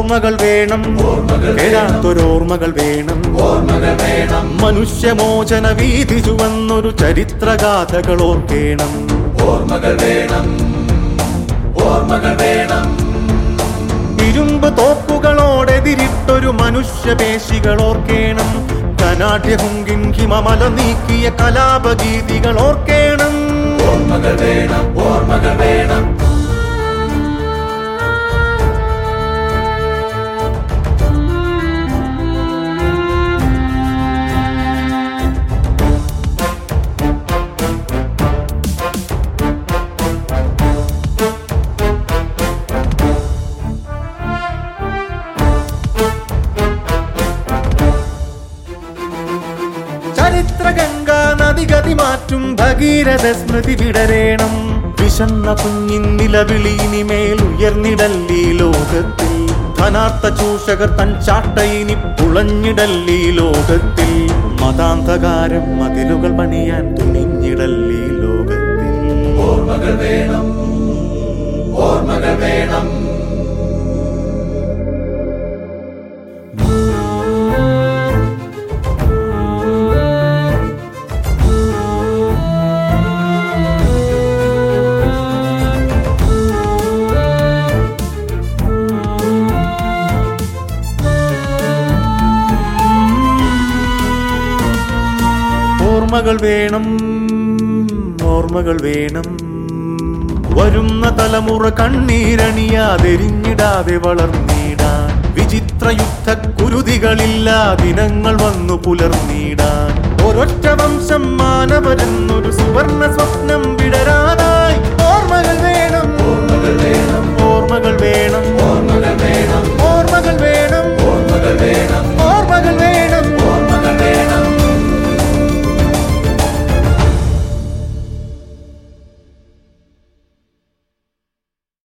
ഓർമ്മകൾ വേണം കേടാത്തൊരോർമ്മകൾ വേണം മനുഷ്യമോചന വീതി ചുവന്നൊരു ചരിത്രഗാഥകൾ ഓർക്കേണം ഇരുമ്പ് തോക്കുകളോടെതിരിട്ടൊരു മനുഷ്യപേശികൾ ഓർക്കേണം കനാട്യഹുങ്കിൻ ഹിമമല നീക്കിയ കലാപഗീതികൾ ഓർക്കേണം ചരിത്രഗംഗ നദിഗതി മാറ്റും ഭഗീരഥ സ്മൃതി വിടരേണം വിശന്ന കുഞ്ഞിൻ നിലവിളി ഇനിമേൽ ഉയർന്നിടല്ലീ ലോകത്തിൽ ധനാർത്ഥ ചൂഷകർ തൻ ചാട്ടയിനി പുളഞ്ഞിടല്ലീ ലോകത്തിൽ മതാന്ധകാരം മതിലുകൾ പണിയാൻ തുനിഞ്ഞിടല്ലീ ലോകത്തിൽ ഓർമ്മകൾ വേണം ഓർമ്മകൾ വേണം ഓർമ്മകൾ വേണം ഓർമ്മകൾ വേണം വരുന്ന തലമുറ കണ്ണീരണിയാതെരിഞ്ഞിടാതെ വളർന്നിടാൻ വിചിത്ര യുദ്ധ കുരുതികളില്ല ദിനങ്ങൾ വന്നു പുലർന്നിടാൻ ഒരൊറ്റ വംശം മാനവരെന്നൊരു സുവർണ സ്വപ്നം വിടരാതാ